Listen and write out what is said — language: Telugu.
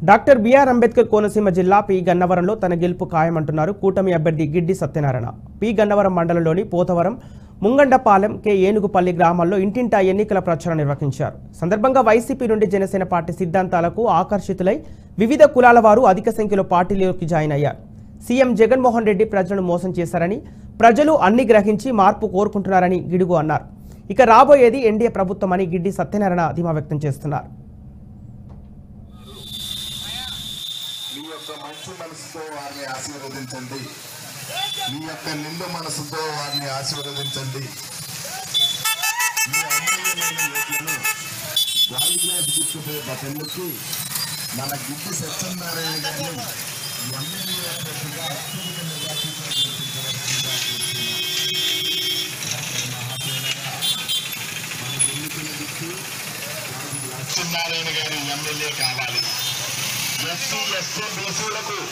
డాక్టర్ బిఆర్ అంబేద్కర్ కోనసీమ జిల్లా పి గన్నవరంలో తన గెలుపు ఖాయమంటున్నారు కూటమి అభ్యర్థి గిడ్డి సత్యనారాయణ పి గన్నవరం మండలంలోని పోతవరం ముంగండపాలెం కె ఏనుగుపల్లి గ్రామాల్లో ఇంటింటా ఎన్నికల ప్రచారం నిర్వహించారు సందర్భంగా వైసీపీ నుండి జనసేన పార్టీ సిద్ధాంతాలకు ఆకర్షితులై వివిధ కులాల వారు అధిక సంఖ్యలో పార్టీలోకి జాయిన్ అయ్యారు సీఎం జగన్మోహన్ రెడ్డి ప్రజలను మోసం చేశారని ప్రజలు అన్ని గ్రహించి మార్పు కోరుకుంటున్నారని గిడుగు అన్నారు ఇక రాబోయేది ఎన్డీఏ ప్రభుత్వమని గిడ్డి సత్యనారాయణ ధీమా వ్యక్తం చేస్తున్నారు మీ యొక్క మంచి మనసుతో వారిని ఆశీర్వదించండి మీ యొక్క నిండు మనసుతో వారిని ఆశీర్వదించండి మీ అమూల్యమైన ఓట్లను గాలి గ్లాస్ గుర్తుపై బటన్లకి మన గిడ్డి సత్యనారాయణ గారిని ఎమ్మెల్యే అభ్యర్థిగా అత్యధిక మెజార్టీతో గెలిపించవలసిందిగా కోరుతున్నాను. మన ఎన్నికల గుర్తు గాలి గ్లాస్. సత్యనారాయణ గారి ఎమ్మెల్యే కావాలి ఎస్సీ ఎస్టీ బీసీలకు